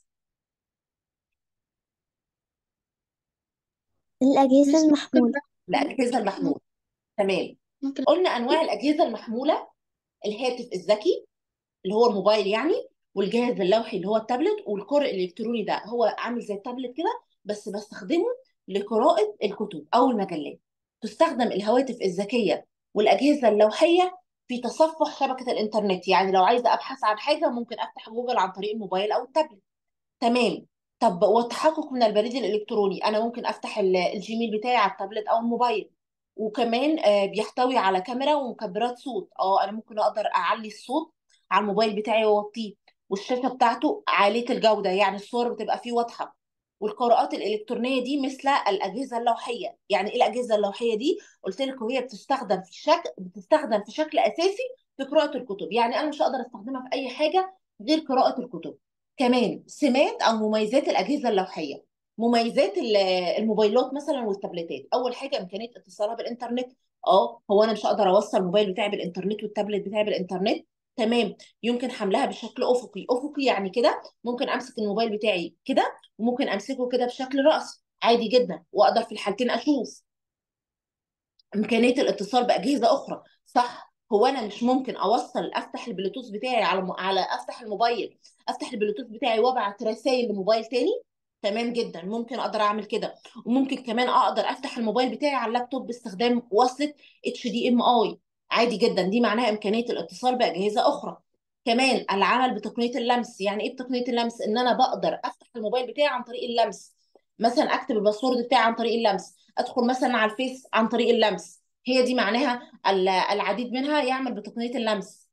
الأجهزة مش ممكن المحمولة بقى الاجهزه المحموله تمام ممكن قلنا انواع الاجهزه المحموله الهاتف الذكي اللي هو الموبايل يعني والجهاز اللوحي اللي هو التابلت والقارئ الالكتروني ده هو عامل زي التابلت كده بس بستخدمه لقراءة الكتب أو المجلات تستخدم الهواتف الذكية والأجهزة اللوحية في تصفح شبكة الإنترنت يعني لو عايزة أبحث عن حاجة ممكن أفتح جوجل عن طريق الموبايل أو التابلت تمام طب والتحقق من البريد الالكتروني انا ممكن افتح ال- الجيميل بتاعي على التابلت او الموبايل وكمان آه، بيحتوي على كاميرا ومكبرات صوت اه انا ممكن اقدر اعلي الصوت على الموبايل بتاعي واوطيه والشاشه بتاعته عاليه الجوده يعني الصور بتبقى فيه واضحه والقراءات الالكترونيه دي مثل الاجهزه اللوحيه يعني ايه الاجهزه اللوحيه دي قلت لك وهي بتستخدم في شكل بتستخدم في شكل اساسي في قراءه الكتب يعني انا مش هقدر استخدمها في اي حاجه غير قراءه الكتب كمان سمات او مميزات الاجهزه اللوحيه مميزات ال- الموبايلات مثلا والتابلتات اول حاجه امكانيه اتصالها بالانترنت اه هو انا مش هقدر اوصل الموبايل بتاعي بالانترنت والتابلت بتاعي بالانترنت تمام يمكن حملها بشكل افقي افقي يعني كده ممكن امسك الموبايل بتاعي كده وممكن امسكه كده بشكل رأسي عادي جدا واقدر في الحالتين اشوف امكانيه الاتصال باجهزه اخرى صح هو انا مش ممكن اوصل افتح البلوتوث بتاعي على م... على افتح الموبايل افتح البلوتوث بتاعي وابعت رسائل لموبايل تاني تمام جدا ممكن اقدر اعمل كده وممكن كمان اقدر افتح الموبايل بتاعي على اللابتوب باستخدام وصله اتش دي ام اي عادي جدا دي معناها امكانيه الاتصال باجهزه اخرى كمان العمل بتقنيه اللمس يعني ايه بتقنيه اللمس ان انا بقدر افتح الموبايل بتاعي عن طريق اللمس مثلا اكتب الباسورد بتاعي عن طريق اللمس ادخل مثلا على الفيس عن طريق اللمس هي دي معناها ال- العديد منها يعمل بتقنية اللمس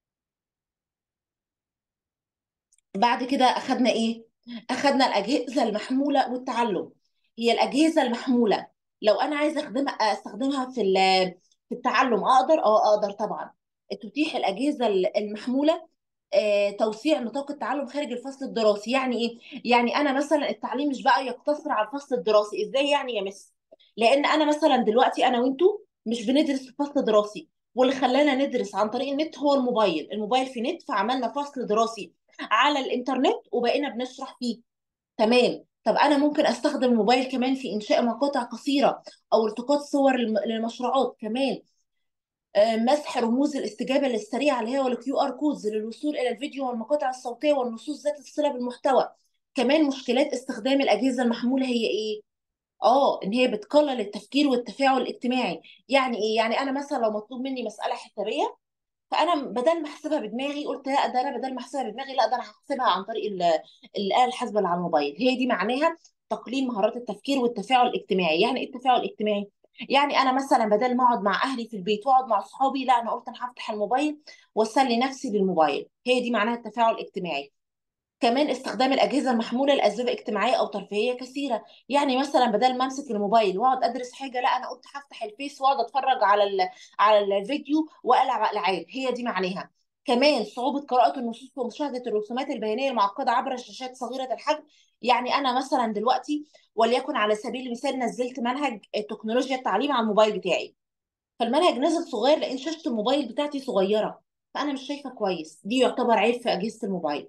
بعد كده أخدنا إيه؟ أخدنا الأجهزة المحمولة والتعلم هي الأجهزة المحمولة لو أنا عايزة أخدمها أستخدمها في ال- في التعلم أقدر؟ أه أقدر طبعا تتيح الأجهزة المحمولة آه، توسيع نطاق التعلم خارج الفصل الدراسي يعني ايه يعني انا مثلا التعليم مش بقى يقتصر على الفصل الدراسي ازاي يعني يا مس لان انا مثلا دلوقتي انا وانتو مش بندرس في فصل دراسي واللي خلانا ندرس عن طريق النت هو الموبايل الموبايل في نت فعملنا فصل دراسي على الانترنت وبقينا بنشرح فيه تمام طب انا ممكن استخدم الموبايل كمان في انشاء مقاطع قصيره او التقاط صور للم- للمشروعات كمان آه، مسح رموز الاستجابه السريعه اللي هي الكيو ار كودز للوصول الى الفيديو والمقاطع الصوتيه والنصوص ذات الصله بالمحتوى كمان مشكلات استخدام الاجهزه المحموله هي ايه اه ان هي بتقلل التفكير والتفاعل الاجتماعي يعني ايه يعني انا مثلا لو مطلوب مني مساله حسابيه فانا بدل ما احسبها بدماغي قلت لا ده انا بدل ما احسبها بدماغي لا ده انا هحسبها عن طريق ال- الاله الحاسبه اللي على الموبايل هي دي معناها تقليل مهارات التفكير والتفاعل الاجتماعي يعني ايه التفاعل الاجتماعي يعني انا مثلا بدل ما اقعد مع اهلي في البيت واقعد مع اصحابي لا انا قلت انا هفتح الموبايل واسلي نفسي بالموبايل هي دي معناها التفاعل الاجتماعي كمان استخدام الأجهزة المحمولة لأسباب اجتماعية أو ترفيهية كثيرة يعني مثلا بدل ما أمسك الموبايل وأقعد أدرس حاجة لا أنا قلت هفتح الفيس وأقعد أتفرج على ال... على الفيديو وألعب ألعاب هي دي معناها كمان صعوبة قراءة النصوص ومشاهدة الرسومات البيانية المعقدة عبر شاشات صغيرة الحجم يعني أنا مثلا دلوقتي وليكن على سبيل المثال نزلت منهج تكنولوجيا التعليم على الموبايل بتاعي فالمنهج نزل صغير لأن شاشة الموبايل بتاعتي صغيرة فأنا مش شايفة كويس دي يعتبر عيب في أجهزة الموبايل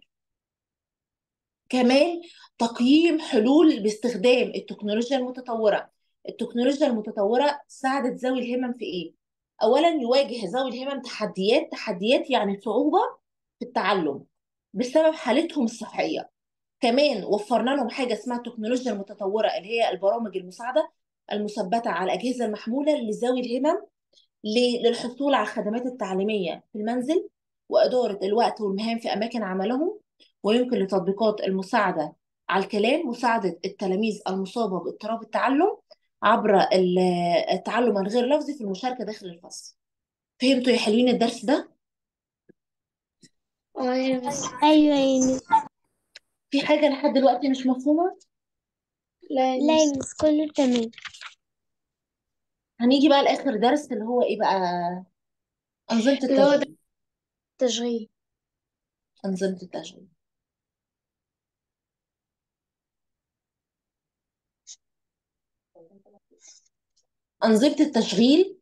كمان تقييم حلول باستخدام التكنولوجيا المتطورة التكنولوجيا المتطورة ساعدت ذوي الهمم في ايه؟ اولا يواجه ذوي الهمم تحديات تحديات يعني صعوبة في التعلم بسبب حالتهم الصحية كمان وفرنا لهم حاجة اسمها التكنولوجيا المتطورة اللي هي البرامج المساعدة المثبتة على الأجهزة المحمولة لذوي الهمم ل- للحصول على الخدمات التعليمية في المنزل وإدارة الوقت والمهام في أماكن عملهم ويمكن لتطبيقات المساعدة على الكلام مساعدة التلاميذ المصابة باضطراب التعلم عبر ال- التعلم الغير لفظي في المشاركة داخل الفصل فهمتوا يا حلوين الدرس ده؟ اه يا مس أيوة يا مس في حاجة لحد دلوقتي مش مفهومة؟ لا يا لا يا مس مس كله تمام هنيجي بقى لآخر درس اللي هو إيه بقى؟ أنظمة اللي هو ده التشغيل تشغيل أنظمة التشغيل أنظمة التشغيل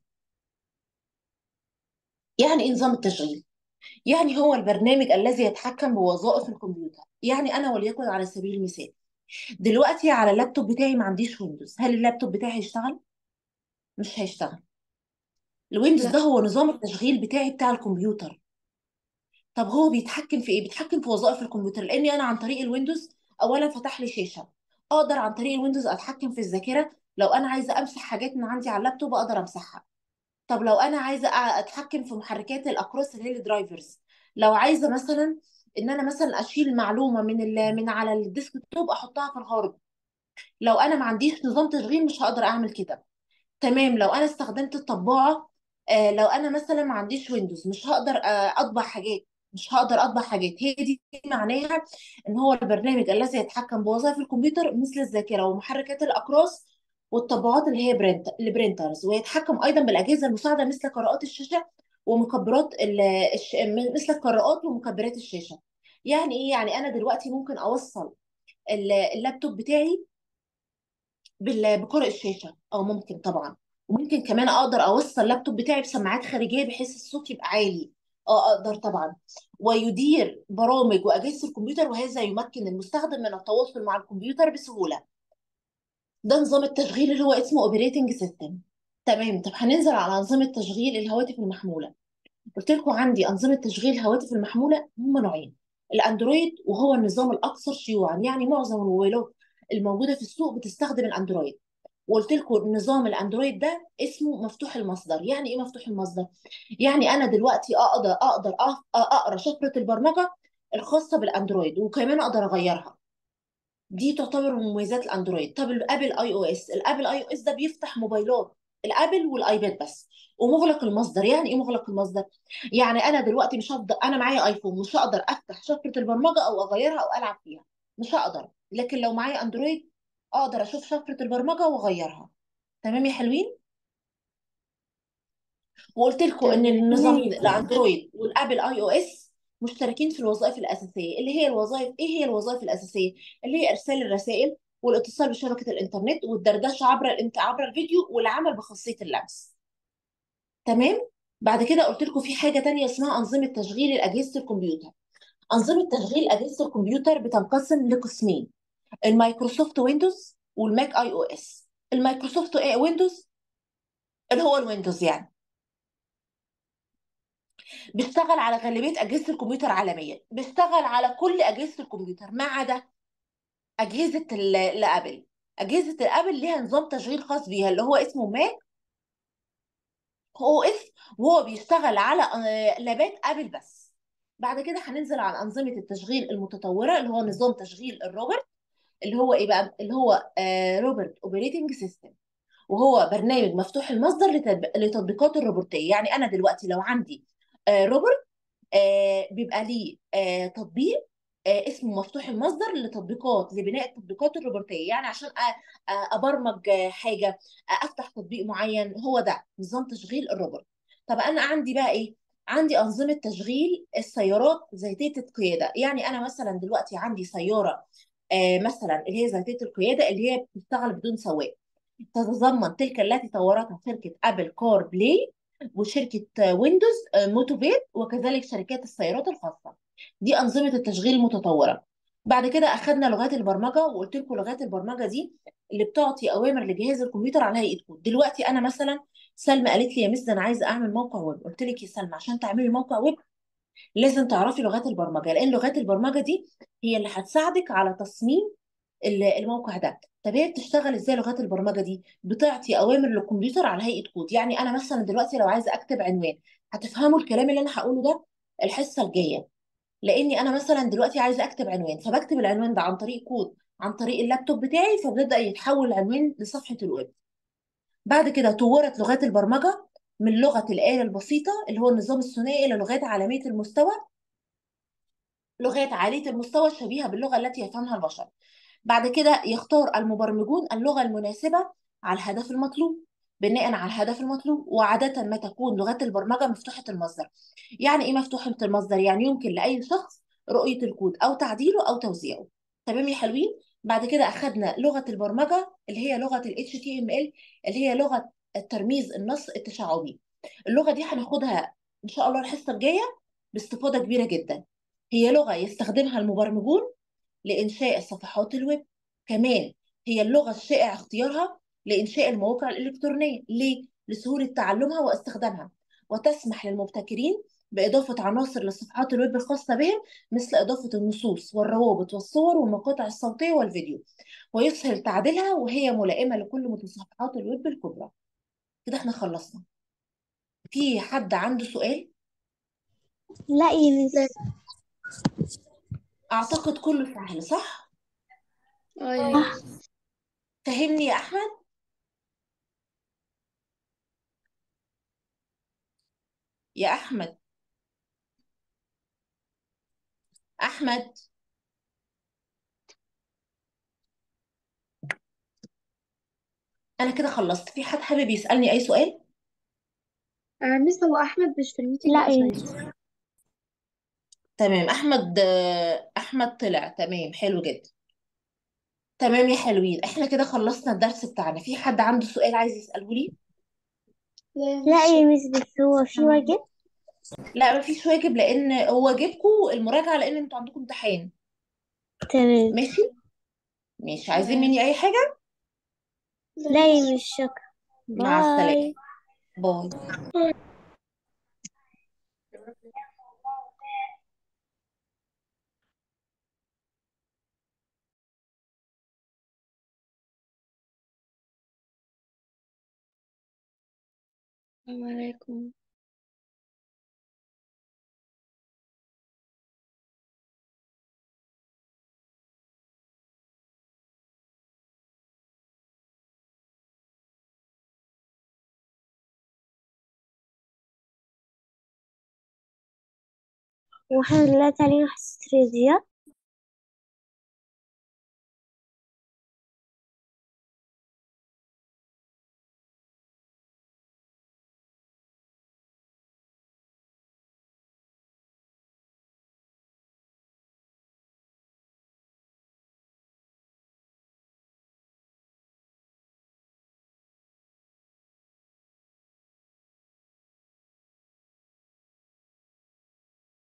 يعني إيه نظام التشغيل؟ يعني هو البرنامج الذي يتحكم بوظائف الكمبيوتر يعني أنا وليكن على سبيل المثال دلوقتي على اللابتوب بتاعي ما عنديش ويندوز هل اللابتوب بتاعي هيشتغل؟ مش هيشتغل الويندوز ده لا هو نظام التشغيل بتاعي بتاع الكمبيوتر طب هو بيتحكم في ايه بيتحكم في وظائف الكمبيوتر لاني انا عن طريق الويندوز اولا فتح لي شاشه اقدر عن طريق الويندوز اتحكم في الذاكره لو انا عايزه امسح حاجات من عندي على اللابتوب اقدر امسحها طب لو انا عايزه أ- اتحكم في محركات الاكروس اللي هي الدرايفرز لو عايزه مثلا ان انا مثلا اشيل معلومه من ال من على الديسك توب احطها في الهارد لو انا ما عنديش نظام تشغيل مش هقدر اعمل كده تمام لو انا استخدمت الطباعه آه لو انا مثلا ما عنديش ويندوز مش هقدر آه اطبع حاجات مش هقدر اطبع حاجات هي دي معناها ان هو البرنامج الذي يتحكم بوظائف الكمبيوتر مثل الذاكره ومحركات الاقراص والطباعات اللي هي برنت البرينترز ويتحكم ايضا بالاجهزه المساعده مثل قراءات الشاشه ومكبرات ال- الش... مثل القراءات ومكبرات الشاشه يعني ايه يعني انا دلوقتي ممكن اوصل ال- اللابتوب بتاعي بال- بقارئ الشاشه او ممكن طبعا وممكن كمان اقدر اوصل اللابتوب بتاعي بسماعات خارجيه بحيث الصوت يبقى عالي اه اقدر طبعا ويدير برامج واجهزه الكمبيوتر وهذا يمكن المستخدم من التواصل مع الكمبيوتر بسهوله ده نظام التشغيل اللي هو اسمه اوبريتنج سيستم تمام طب هننزل على انظمه تشغيل الهواتف المحموله قلت لكم عندي انظمه تشغيل الهواتف المحموله هم نوعين الاندرويد وهو النظام الاكثر شيوعا يعني معظم الموبايلات الموجوده في السوق بتستخدم الاندرويد وقلت لكم نظام الاندرويد ده اسمه مفتوح المصدر يعني ايه مفتوح المصدر يعني انا دلوقتي اقدر اقدر أف- اقرا شفره البرمجه الخاصه بالاندرويد وكمان اقدر اغيرها دي تعتبر من مميزات الاندرويد طب الابل اي او اس الابل اي او اس ده بيفتح موبايلات الابل والايباد بس ومغلق المصدر يعني ايه مغلق المصدر يعني انا دلوقتي مش هفضل انا معايا ايفون مش هقدر افتح شفره البرمجه او اغيرها او العب فيها مش هقدر لكن لو معايا اندرويد اقدر اشوف شفره البرمجه واغيرها تمام يا حلوين وقلت لكم ان تمام النظامين الاندرويد والابل اي او اس مشتركين في الوظائف الاساسيه اللي هي الوظائف ايه هي الوظائف الاساسيه اللي هي ارسال الرسائل والاتصال بشبكه الانترنت والدردشه عبر الانت عبر الفيديو والعمل بخاصيه اللمس تمام بعد كده قلت لكم في حاجه تانية اسمها انظمه تشغيل اجهزه الكمبيوتر انظمه تشغيل اجهزه الكمبيوتر بتنقسم لقسمين المايكروسوفت ويندوز والماك اي او اس المايكروسوفت ويندوز اللي هو الويندوز يعني بيشتغل على غالبيه اجهزه الكمبيوتر عالميا بيشتغل على كل اجهزه الكمبيوتر ما عدا اجهزه ال- الابل اجهزه الابل ليها نظام تشغيل خاص بيها اللي هو اسمه ماك او اس وهو بيشتغل على آه، لابات ابل بس بعد كده هننزل على انظمه التشغيل المتطوره اللي هو نظام تشغيل الروبرت اللي هو ايه بقى اللي هو آه روبرت اوبريتنج سيستم وهو برنامج مفتوح المصدر لتطب- لتطبيقات الروبوتيه يعني انا دلوقتي لو عندي آه روبرت آه بيبقى ليه آه تطبيق آه اسمه مفتوح المصدر لتطبيقات لبناء التطبيقات الروبوتيه يعني عشان أ- أ- ابرمج آه، حاجه آه، افتح تطبيق معين هو ده نظام تشغيل الروبوت طب انا عندي بقى ايه عندي انظمه تشغيل السيارات ذاتيه القياده يعني انا مثلا دلوقتي عندي سياره آه مثلا اللي هي ذاتيه القياده اللي هي بتشتغل بدون سواق تتضمن تلك التي طورتها شركة أبل كار بلاي وشركة ويندوز موتوفيت وكذلك شركات السيارات الخاصة دي أنظمة التشغيل المتطورة بعد كده أخذنا لغات البرمجة وقلت لكم لغات البرمجة دي اللي بتعطي أوامر لجهاز الكمبيوتر على هيئة كود دلوقتي أنا مثلا سلمى قالت لي يا مس ده أنا عايزة أعمل موقع ويب قلت لك يا سلمى عشان تعملي موقع ويب لازم تعرفي لغات البرمجة لأن لغات البرمجة دي هي اللي هتساعدك على تصميم ال- الموقع ده طب هي بتشتغل ازاي لغات البرمجه دي بتعطي اوامر للكمبيوتر على هيئه كود يعني انا مثلا دلوقتي لو عايزه اكتب عنوان هتفهموا الكلام اللي انا هقوله ده الحصه الجايه لاني انا مثلا دلوقتي عايزه اكتب عنوان فبكتب العنوان ده عن طريق كود عن طريق اللابتوب بتاعي فبيبدا يتحول العنوان لصفحه الويب بعد كده طورت لغات البرمجه من لغه الاله البسيطه اللي هو النظام الثنائي الى لغات عالميه المستوى لغات عالية المستوى الشبيهة باللغة التي يفهمها البشر بعد كده يختار المبرمجون اللغة المناسبة على الهدف المطلوب بناء على الهدف المطلوب وعادة ما تكون لغات البرمجة مفتوحة المصدر يعني ايه مفتوحة المصدر يعني يمكن لأي شخص رؤية الكود أو تعديله أو توزيعه تمام يا حلوين بعد كده أخدنا لغة البرمجة اللي هي لغة ال HTML اللي هي لغة الترميز النص التشعبي اللغة دي هناخدها إن شاء الله الحصة الجاية باستفاضة كبيرة جدا هي لغة يستخدمها المبرمجون لإنشاء صفحات الويب كمان هي اللغة الشائع اختيارها لإنشاء المواقع الإلكترونية ليه؟ لسهولة تعلمها واستخدامها وتسمح للمبتكرين بإضافة عناصر لصفحات الويب الخاصة بهم مثل إضافة النصوص والروابط والصور والمقاطع الصوتية والفيديو ويسهل تعديلها وهي ملائمة لكل متصفحات الويب الكبرى كده احنا خلصنا في حد عنده سؤال؟ لا يا مس لا أعتقد كله سهل صح؟ اه يا مس فهمني يا أحمد؟ يا أحمد أحمد أنا كده خلصت في حد حابب يسألني أي سؤال؟ آه مس هو احمد مش في الميتنج لا يا اصلا مس تمام أحمد آه، أحمد طلع تمام حلو جدا تمام يا حلوين احنا كده خلصنا الدرس بتاعنا في حد عنده سؤال عايز يسأله لي؟ لا يا لا مس يا مس بس هو في واجب لا مفيش واجب لأن هو واجبكم المراجعة لأن انتوا عندكم امتحان تمام ماشي؟ ماشي عايزين تمام مني أي حاجة؟ لا لا يا يا مس مس شكرا مع السلامة باي باي السلام عليكم واحنا دلوقتي علينا حصة رياضيات